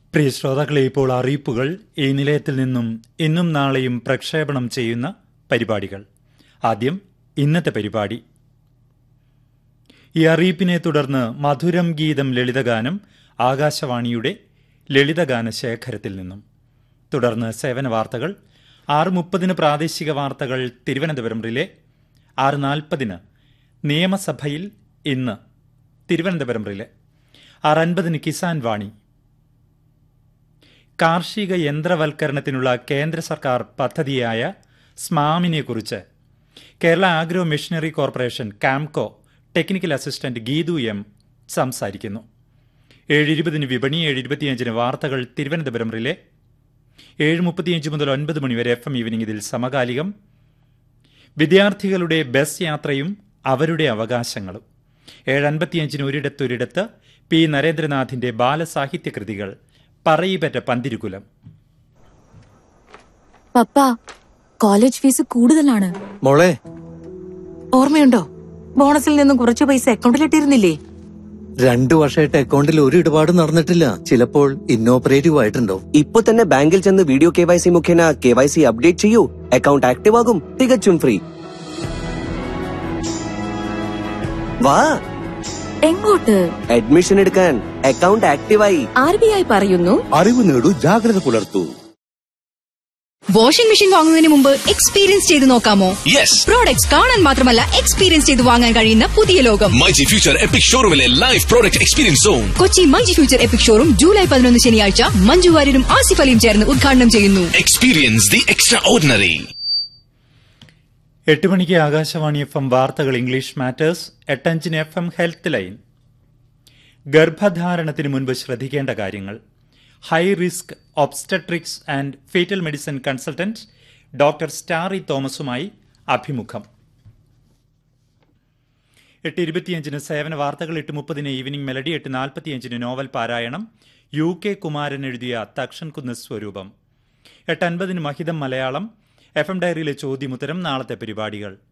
പ്രിയ ശ്രോതാക്കളെ ഇപ്പോൾ അറിയിപ്പുകൾ ഈ നിലയത്തിൽ നിന്നും ഇന്നും നാളെയും പ്രക്ഷേപണം ചെയ്യുന്ന പരിപാടികൾ ആദ്യം ഇന്നത്തെ പരിപാടി ഈ അറിയിപ്പിനെ തുടർന്ന് മധുരം ഗീതം ലളിതഗാനം ആകാശവാണിയുടെ ലളിതഗാന ശേഖരത്തിൽ നിന്നും തുടർന്ന് സേവന വാർത്തകൾ ആറ് മുപ്പതിന് പ്രാദേശിക വാർത്തകൾ തിരുവനന്തപുരം റിലേ ആറ് നാൽപ്പതിന് നിയമസഭയിൽ ഇന്ന് തിരുവനന്തപുരം റിലേ ആറ് അൻപതിന് കിസാൻ വാണി കാർഷിക യന്ത്രവൽക്കരണത്തിനുള്ള കേന്ദ്ര സർക്കാർ പദ്ധതിയായ സ്മാമിനെക്കുറിച്ച് Kerala agro machinery corporation Kamco technical assistant Geethu M സംസാരിക്കുന്നു ഏഴ് ഇരുപതിന് വിപണി ഏഴ് ഇരുപത്തിയഞ്ചിന് വാർത്തകൾ തിരുവനന്തപുരം റിലേ ഏഴ് മുപ്പത്തിയഞ്ച് മുതൽ ഒൻപത് മണിവരെ എഫ് എം ഈവനിംഗ് ഇതിൽ സമകാലികം വിദ്യാർത്ഥികളുടെ ബസ് യാത്രയും അവരുടെ അവകാശങ്ങളും ഏഴ് അൻപത്തിയഞ്ചിന് ഒരിടത്തൊരിടത്ത് പി നരേന്ദ്രനാഥിന്റെ ബാലസാഹിത്യ കൃതികൾ പറയിപ്പറ്റ പന്തിരുകുലം പപ്പ കോളേജ് ഫീസ് കൂടുതലാണ് മോളെ ഓർമ്മയുണ്ടോ ബോണസിൽ നിന്നും കുറച്ച് പൈസ അക്കൗണ്ടിലിട്ടിരുന്നില്ലേ രണ്ടു വർഷമായിട്ട് അക്കൗണ്ടിൽ ഒരു ഇടപാടും നടന്നിട്ടില്ല ചിലപ്പോൾ ഇന്നോപ്പറേറ്റീവ് ആയിട്ടുണ്ടോ ഇപ്പൊ തന്നെ ബാങ്കിൽ ചെന്ന് വീഡിയോ കെ വൈ സി മുഖേന കെ വൈ സി അപ്ഡേറ്റ് ചെയ്യൂ അക്കൗണ്ട് ആക്റ്റീവ് ആകും തികച്ചും ഫ്രീ വാ എങ്ങോട്ട് അഡ്മിഷൻ എടുക്കാൻ അക്കൗണ്ട് ആക്റ്റീവായി ആർ ബി ഐ പറയുന്നു അറിവ് നേടൂ ജാഗ്രത പുലർത്തൂ വാഷിംഗ് മെഷീൻ വാങ്ങുന്നതിന് മുമ്പ് എക്സ്പീരിയൻസ് ചെയ്ത് നോക്കാമോ യെസ് പ്രോഡക്ട്സ് കാണാൻ മാത്രമല്ല എക്സ്പീരിയൻസ് ചെയ്ത് വാങ്ങാൻ കഴിയുന്ന പുതിയ ലോകം മൈജി ഫ്യൂച്ചർ എപ്പിക് ഷോറൂമിലെ live product experience zone Kochi multi future epic showroom July പതിനൊന്ന് ശനിയാഴ്ച മഞ്ജു വാര്യരും ആസിഫ് അലിയും ചേർന്ന് ഉദ്ഘാടനം ചെയ്യുന്നു എക്സ്പീരിയൻസ് ദി എക്സ്ട്രാ ഓർഡിനറി എട്ട് മണിക്ക് ആകാശവാണി എഫ് എം വാർത്തകൾ ഇംഗ്ലീഷ് മാറ്റേഴ്സ് എട്ടഞ്ചിന് എഫ് എം ഹെൽത്ത് ലൈൻ ഗർഭധാരണത്തിന് മുൻപ് ശ്രദ്ധിക്കേണ്ട കാര്യങ്ങൾ high risk obstetrics and foetal medicine consultant doctor Starry തോമസുമായി അഭിമുഖം എട്ട് ഇരുപത്തിയഞ്ചിന് സേവന വാർത്തകൾ എട്ട് മുപ്പതിന് ഈവനിംഗ് മെലഡി എട്ട് നാൽപ്പത്തിയഞ്ചിന് നോവൽ പാരായണം യു കെ കുമാരൻ എഴുതിയ തക്ഷൻകുന്ന് സ്വരൂപം എട്ട് അൻപതിന് മഹിതം മലയാളം എഫ് എം ഡയറിയിലെ ചോദ്യമുത്തരം നാളത്തെ പരിപാടികൾ